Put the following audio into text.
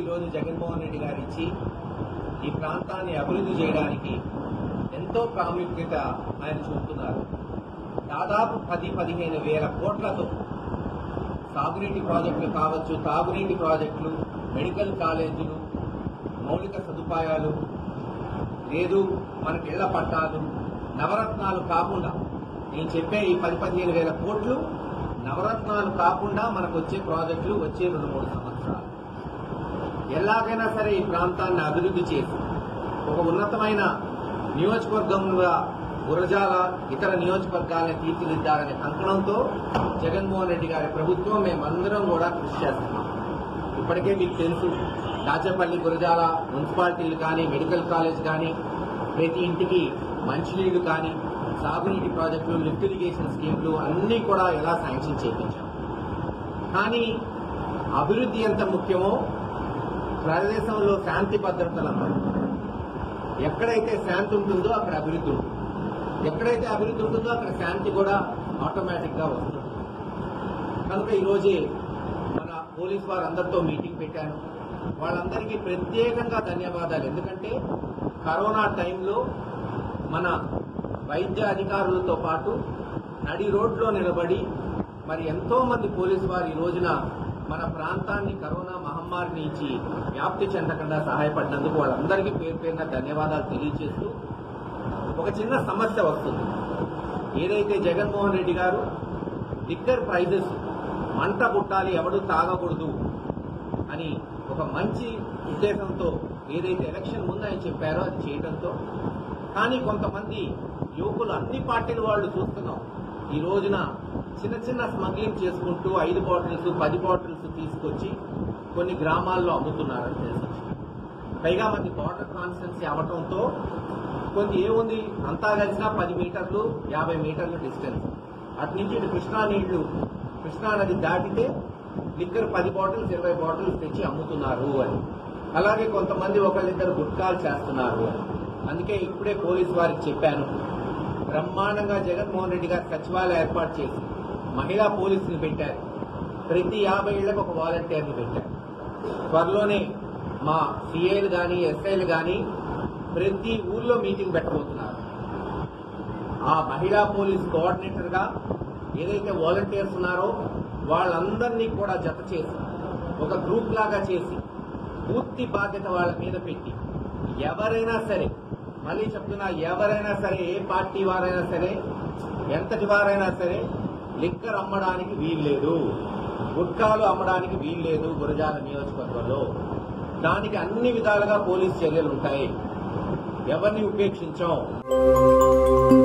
ఈరోజు జగన్మోహన్ రెడ్డి గారు ఇచ్చి ఈ ప్రాంతాన్ని అభివృద్ధి చేయడానికి ఎంతో ప్రాముఖ్యత ఆయన చూపుతున్నారు దాదాపు పది పదిహేను వేల కోట్లతో సాగునీటి ప్రాజెక్టులు కావచ్చు తాగునీటి ప్రాజెక్టులు మెడికల్ కాలేజీలు మౌలిక సదుపాయాలు లేదు మనకి ఇళ్ల పట్టాలు నవరత్నాలు కాకుండా నేను చెప్పే ఈ పది పదిహేను వేల కోట్లు నవరత్నాలు కాకుండా మనకు వచ్చే ప్రాజెక్టులు వచ్చే రెండు మూడు సంవత్సరాలు ఎలాగైనా సరే ఈ ప్రాంతాన్ని అభివృద్ధి చేసి ఒక ఉన్నతమైన నియోజకవర్గంగా గురజాల ఇతర నియోజకవర్గాలను తీర్చిదిద్దాలనే కంకణంతో జగన్మోహన్ రెడ్డి గారి ప్రభుత్వం మేమందరం కూడా కృషి చేస్తున్నాం ఇప్పటికే మీకు తెలుసు దాచపల్లి గురజాల మున్సిపాలిటీలు కానీ మెడికల్ కాలేజ్ కానీ ప్రతి ఇంటికి మంచినీళ్లు కానీ సాగునీటి ప్రాజెక్టులు లిఫ్ట్ ఇరిగేషన్ స్కీమ్లు అన్నీ కూడా ఎలా శాంక్షన్ చేయించాం కానీ అభివృద్ధి ఎంత ముఖ్యమో ప్రదేశంలో శాంతి భద్రతలు అన్నారు ఎక్కడైతే శాంతి ఉంటుందో అక్కడ అభివృద్ధి ఉంటుంది ఎక్కడైతే అభివృద్ధి ఉంటుందో అక్కడ శాంతి కూడా ఆటోమేటిక్ గా వస్తుంది కనుక ఈరోజే మన పోలీస్ వారందరితో మీటింగ్ పెట్టాను వాళ్ళందరికీ ప్రత్యేకంగా ధన్యవాదాలు ఎందుకంటే కరోనా టైంలో మన వైద్య అధికారులతో పాటు నడి రోడ్లో నిలబడి మరి ఎంతో మంది పోలీసు వారు ఈ రోజున మన ప్రాంతాన్ని కరోనా మహమ్మారి నుంచి వ్యాప్తి చెందకుండా సహాయపడినందుకు వాళ్ళందరికీ పేరు పేరున ధన్యవాదాలు తెలియజేస్తూ ఒక చిన్న సమస్య వస్తుంది ఏదైతే జగన్మోహన్ రెడ్డి గారు లిక్కర్ ప్రైజెస్ మంట పుట్టాలి ఎవడు తాగకూడదు అని ఒక మంచి ఉద్దేశంతో ఏదైతే ఎలక్షన్ ముందు ఆయన చెప్పారో అది చేయడంతో కానీ కొంతమంది యువకులు అన్ని పార్టీల వాళ్ళు చూస్తున్నాం ఈ రోజున చిన్న చిన్న స్మగ్లింగ్ చేసుకుంటూ ఐదు బాటిల్స్ పది బాటిల్స్ తీసుకొచ్చి కొన్ని గ్రామాల్లో అమ్ముతున్నారని తెలుసు పైగా మనకి బార్డర్ కాన్స్టెన్సీ అవటంతో కొంత ఏముంది అంతా కలిసినా పది మీటర్లు యాభై మీటర్లు డిస్టెన్స్ అటు నుంచి ఇటు కృష్ణా నీళ్లు కృష్ణా నది దాటితే లిక్కర్ పది బాటిల్స్ ఇరవై బాటిల్స్ తెచ్చి అమ్ముతున్నారు అని అలాగే కొంతమంది ఒకళ్ళిద్దరు గుట్కాలు చేస్తున్నారు అని అందుకే ఇప్పుడే పోలీసు వారికి చెప్పాను బ్రహ్మాండంగా జగన్మోహన్ రెడ్డి గారు సచివాలయం ఏర్పాటు చేసి మహిళా పోలీసులు పెట్టారు ప్రతి యాభై ఏళ్లకు ఒక వాలంటీర్ని పెట్టారు త్వరలోనే మా సిఐలు కానీ ఎస్ఐలు కానీ ప్రతి ఊర్లో మీటింగ్ పెట్టబోతున్నారు ఆ మహిళా పోలీస్ కోఆర్డినేటర్ గా ఏదైతే వాలంటీర్స్ ఉన్నారో వాళ్ళందరినీ కూడా జత చేసి ఒక గ్రూప్ లాగా చేసి పూర్తి బాధ్యత వాళ్ళ మీద పెట్టి ఎవరైనా సరే మళ్ళీ చెప్తున్నా ఎవరైనా సరే ఏ పార్టీ వారైనా సరే ఎంతటి వారైనా సరే లిక్కర్ అమ్మడానికి వీల్లేదు గుట్కాలు అమ్మడానికి వీల్లేదు గురజాల నియోజకవర్గంలో దానికి అన్ని విధాలుగా పోలీస్ చర్యలు ఉంటాయి ఎవరిని ఉపేక్షించాం